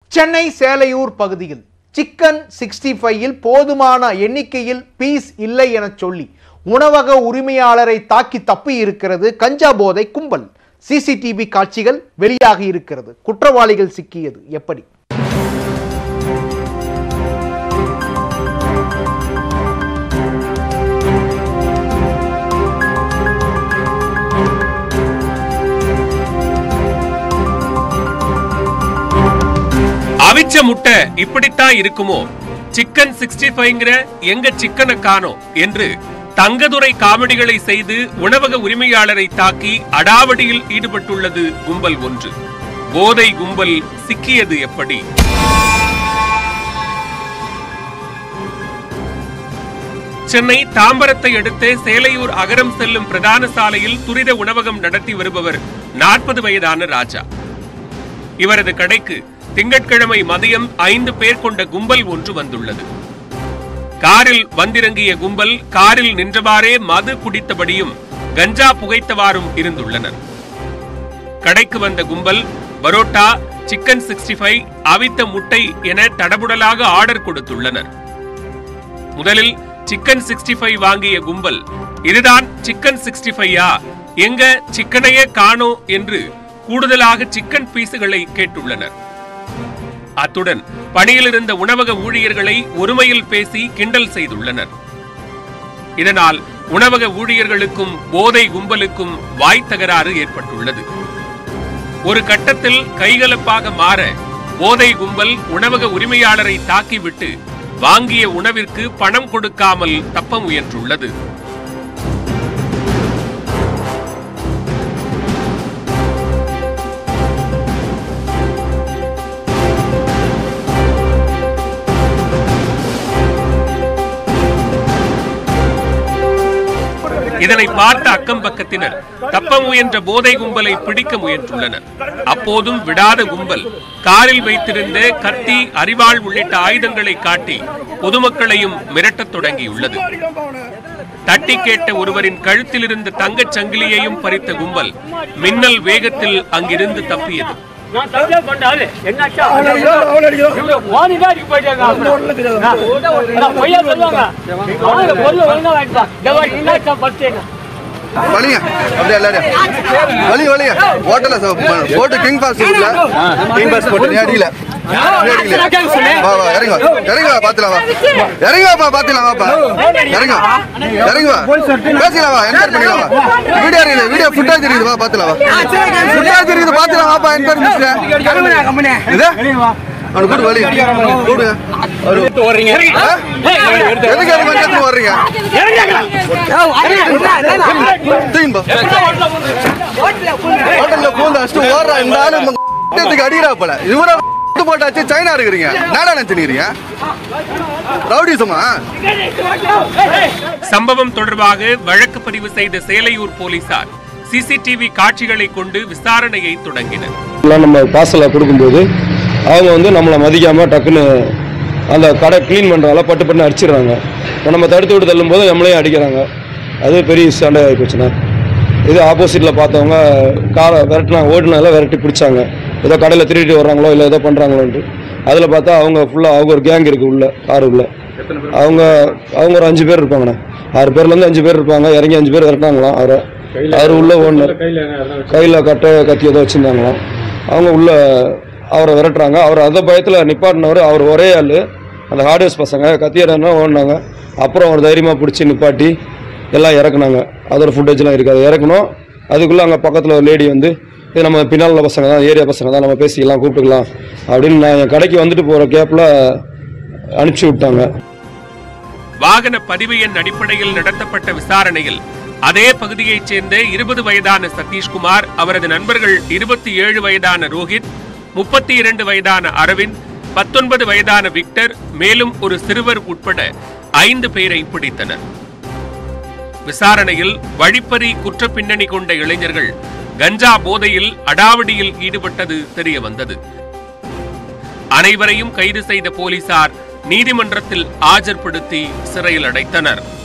சென்னை சேலையூர் பகுதியில் chicken sixty ஃபைவில் போதுமான எண்ணிக்கையில் பீஸ் இல்லை என சொல்லி உணவக உரிமையாளரை தாக்கி தப்பி இருக்கிறது கஞ்சா போதை கும்பல் சிசிடிவி காட்சிகள் வெளியாகி இருக்கிறது குற்றவாளிகள் சிக்கியது எப்படி அவிச்ச முட்டை இப்படித்தான் இருக்குமோ சிக்கன் சிக்ஸ்டி ஃபைவ்ங்கிற எங்க சிக்கனை காணோம் என்று தங்கதுரை காமெடிகளை செய்து உணவக உரிமையாளரை தாக்கி அடாவடியில் ஈடுபட்டுள்ளது கும்பல் ஒன்று போதை கும்பல் சிக்கியது எப்படி சென்னை தாம்பரத்தை அடுத்த சேலையூர் அகரம் செல்லும் பிரதான சாலையில் துரித உணவகம் நடத்தி வருபவர் நாற்பது வயதான ராஜா இவரது கடைக்கு திங்கட்கிழமை மதியம் ஐந்து பேர் கொண்ட கும்பல் ஒன்று வந்துள்ளது காரில் வந்திறங்கிய கும்பல் காரில் நின்றவாறே மது குடித்தபடியும் கஞ்சா புகைத்தவாறும் இருந்துள்ளனர் கடைக்கு வந்த கும்பல் பரோட்டா சிக்கன் சிக்ஸ்டி ஃபைவ் அவித்த முட்டை என தடபுடலாக ஆர்டர் கொடுத்துள்ளனர் முதலில் சிக்கன் சிக்ஸ்டி ஃபைவ் வாங்கிய கும்பல் இதுதான் சிக்கன் சிக்ஸ்டி ஃபையா எங்க சிக்கனையே காணோம் என்று கூடுதலாக சிக்கன் பீஸுகளை கேட்டுள்ளனர் அத்துடன் பணியில் இருந்த உணவக ஊழியர்களை ஒருமையில் பேசி கிண்டல் செய்துள்ளனர் இதனால் உணவக ஊழியர்களுக்கும் போதை கும்பலுக்கும் வாய் தகராறு ஏற்பட்டுள்ளது ஒரு கட்டத்தில் கைகலப்பாக மாற போதை கும்பல் உணவக உரிமையாளரை தாக்கிவிட்டு வாங்கிய உணவிற்கு பணம் கொடுக்காமல் தப்ப முயன்றுள்ளது இதனை பார்த்த அக்கம் பக்கத்தினர் தப்ப முயன்ற போதை கும்பலை பிடிக்க முயன்றுள்ளனர் அப்போதும் விடாத கும்பல் காரில் வைத்திருந்த கத்தி அரிவாள் உள்ளிட்ட ஆயுதங்களை காட்டி பொதுமக்களையும் மிரட்டத் தொடங்கியுள்ளது தட்டி கேட்ட ஒருவரின் கழுத்தில் இருந்த தங்கச் சங்கிலியையும் பறித்த கும்பல் மின்னல் வேகத்தில் அங்கிருந்து தப்பியது நான் தப்பே பண்ணாரு என்னாச்சா இவங்க ஓடிதான் அடிக்க போயிட்டாங்க நான் பொய்யா சொல்லுவாங்க அவங்க பொருள் ஒழுங்கா வாங்கிட்டான் இந்த மாதிரி என்னாச்சா பத்து வலிங்க அப்படியே எல்லாரும் வலி வலிங்க ஹோட்டல்ல போட்டு கிங் பாஸ் இருக்குல்ல கிங் பாஸ் போட்டு நீ அடியில நீ அடியில வா வா இறங்க வா இறங்க வா பாத்துலாம் வா இறங்க வாப்பா பாத்துலாம் வாப்பா இறங்க வா இறங்க வா பேசிக்கலாம் வா என்கர் பண்ணிக்கலாம் வா வீடியோ இருக்குது வீடியோ ஃபுட்டேஜ் இருக்குது வா பாத்துலாம் வா ஃபுட்டேஜ் இருக்குது பாத்துலாம் வாப்பா என்கர் மிஸ்டர் இது அவனுக்கு கூடு வலி கூடு அவரு ஆ? எதுக்கு அது கொஞ்சம் வர்றீங்க தூக்கின்னு போ. ஹோட்டல்ல பூந்து அடிச்சுட்டு ஓடுறா இந்த ஆளு உங்க இடத்துக்கு அடிக்கிறா போல இவர போட்டாச்சு சைனா இருக்கிறீங்க நாடா நினைச்சுக்கிறீங்க ரவுடிசமா சம்பவம் தொடர்பாக வழக்கு பதிவு செய்த சேலையூர் போலீசார் சிசிடிவி காட்சிகளை கொண்டு விசாரணையை தொடங்கினர் எல்லாம் நம்ம பார்சலை கொடுக்கும்போது அவங்க வந்து நம்மளை மதிக்காமல் டக்குன்னு அந்த கடை க்ளீன் பண்ணுறாங்கள பட்டு பட்டு அடிச்சிடுறாங்க இப்போ நம்ம தடுத்து விட்டு தள்ளும்போது நம்மளையும் அடிக்கிறாங்க அது பெரிய சண்டை ஆகி போச்சுண்ணா இது ஆப்போசிட்டில் பார்த்தவங்க காரை விரட்டினாங்க ஓட்டுனால விரட்டி பிடிச்சாங்க ஏதோ கடையில் திருடிட்டு வர்றாங்களோ இல்லை ஏதோ பண்ணுறாங்களோன்ட்டு அதில் பார்த்தா அவங்க ஃபுல்லாக அவங்க ஒரு கேங் இருக்குது உள்ள கார் உள்ள அவங்க அவங்க ஒரு அஞ்சு பேர் இருப்பாங்கண்ணா ஆறு பேர்லேருந்து அஞ்சு பேர் இருப்பாங்க இறங்கி அஞ்சு பேர் விரட்டினாங்களாம் அவரை அவர் உள்ள ஓனர் கையில் கட்டை கத்தி ஏதோ வச்சுருந்தாங்களாம் அவங்க உள்ள அவரை விரட்டுறாங்க அவர் அந்த பயத்தில் நிப்பாட்டினவர் அவர் ஒரே ஆள் அந்த ஹார்ட்வேர்ஸ் பசங்க கத்தியடனா ஓடினாங்க அப்புறம் அவர் தைரியமாக பிடிச்சி நிப்பாட்டி எல்லாம் இறக்குனாங்க அதோட ஃபுட்டேஜ்லாம் இருக்காது இறக்கணும் அதுக்குள்ளே அங்கே பக்கத்தில் ஒரு லேடி வந்து இது நம்ம பின்னால் உள்ள பசங்க தான் ஏரியா பசங்க தான் நம்ம பேசிக்கலாம் கூப்பிட்டுக்கலாம் அப்படின்னு நான் என் கடைக்கு வந்துட்டு போகிற கேப்பில் அனுப்பிச்சி விட்டாங்க வாகன பதிவு எண் அடிப்படையில் நடத்தப்பட்ட விசாரணையில் அதே பகுதியைச் சேர்ந்த இருபது வயதான சதீஷ்குமார் அவரது நண்பர்கள் இருபத்தி ஏழு வயதான ரோஹித் முப்பத்தி இரண்டு வயதான அரவிந்த் பத்தொன்பது வயதான விக்டர் மேலும் ஒரு சிறுவர் உட்பட ஐந்து பேரை பிடித்தனர் விசாரணையில் வழிப்பறி குற்ற பின்னணி கொண்ட இளைஞர்கள் கஞ்சா போதையில் அடாவடியில் ஈடுபட்டது தெரிய வந்தது அனைவரையும் கைது செய்த போலீசார் நீதிமன்றத்தில் ஆஜர்படுத்தி சிறையில் அடைத்தனர்